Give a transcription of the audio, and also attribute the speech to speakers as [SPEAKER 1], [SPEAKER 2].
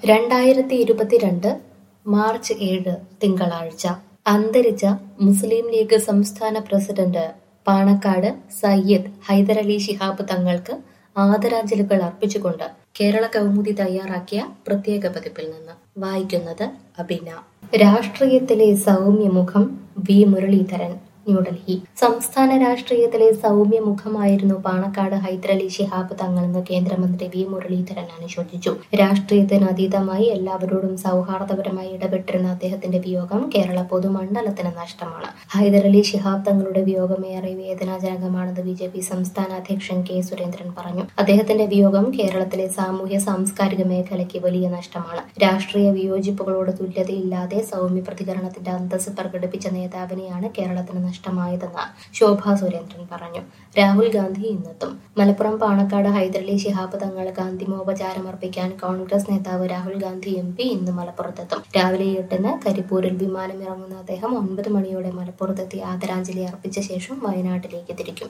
[SPEAKER 1] രണ്ടായിരത്തി ഇരുപത്തിരണ്ട് മാർച്ച് ഏഴ് തിങ്കളാഴ്ച അന്തരിച്ച മുസ്ലിം ലീഗ് സംസ്ഥാന പ്രസിഡന്റ് പാണക്കാട് സയ്യിദ് ഹൈദരലി ശിഹാബ് തങ്ങൾക്ക് ആദരാഞ്ജലികൾ അർപ്പിച്ചുകൊണ്ട് കേരള കൗമുദി തയ്യാറാക്കിയ പ്രത്യേക പതിപ്പിൽ നിന്ന് വായിക്കുന്നത് അബിന രാഷ്ട്രീയത്തിലെ സൗമ്യമുഖം വി മുരളീധരൻ ന്യൂഡൽഹി സംസ്ഥാന രാഷ്ട്രീയത്തിലെ സൗമ്യമുഖമായിരുന്നു പാണക്കാട് ഹൈദരലി ശിഹാബ് തങ്ങളെന്ന് കേന്ദ്രമന്ത്രി വി മുരളീധരൻ അനുശോചിച്ചു രാഷ്ട്രീയത്തിന് അതീതമായി എല്ലാവരോടും സൗഹാർദ്ദപരമായി ഇടപെട്ടിരുന്ന അദ്ദേഹത്തിന്റെ വിയോഗം കേരള പൊതുമണ്ഡലത്തിന് നഷ്ടമാണ് ഹൈദരലി ശിഹാബ് തങ്ങളുടെ വിയോഗം ഏറെ വേദനാജനകമാണെന്ന് ബി ജെ പി സംസ്ഥാന അധ്യക്ഷൻ കെ സുരേന്ദ്രൻ പറഞ്ഞു അദ്ദേഹത്തിന്റെ വിയോഗം കേരളത്തിലെ സാമൂഹ്യ സാംസ്കാരിക മേഖലയ്ക്ക് വലിയ നഷ്ടമാണ് രാഷ്ട്രീയ വിയോജിപ്പുകളോട് തുല്യതയില്ലാതെ സൗമ്യ പ്രതികരണത്തിന്റെ അന്തസ് പ്രകടിപ്പിച്ച നേതാവിനെയാണ് കേരളത്തിന് നഷ്ടമായതെന്ന് ശോഭാ സുരേന്ദ്രൻ പറഞ്ഞു രാഹുൽ ഗാന്ധി ഇന്നെത്തും മലപ്പുറം പാണക്കാട് ഹൈദരലി ശിഹാബ് തങ്ങൾക്ക് അന്തിമോപചാരം അർപ്പിക്കാൻ കോൺഗ്രസ് നേതാവ് രാഹുൽ ഗാന്ധി എം പി ഇന്ന് മലപ്പുറത്തെത്തും രാവിലെ എട്ടിന് കരിപ്പൂരിൽ വിമാനം ഇറങ്ങുന്ന അദ്ദേഹം ഒൻപത് മണിയോടെ മലപ്പുറത്തെത്തി ആദരാഞ്ജലി അർപ്പിച്ച ശേഷം വയനാട്ടിലേക്ക് തിരിക്കും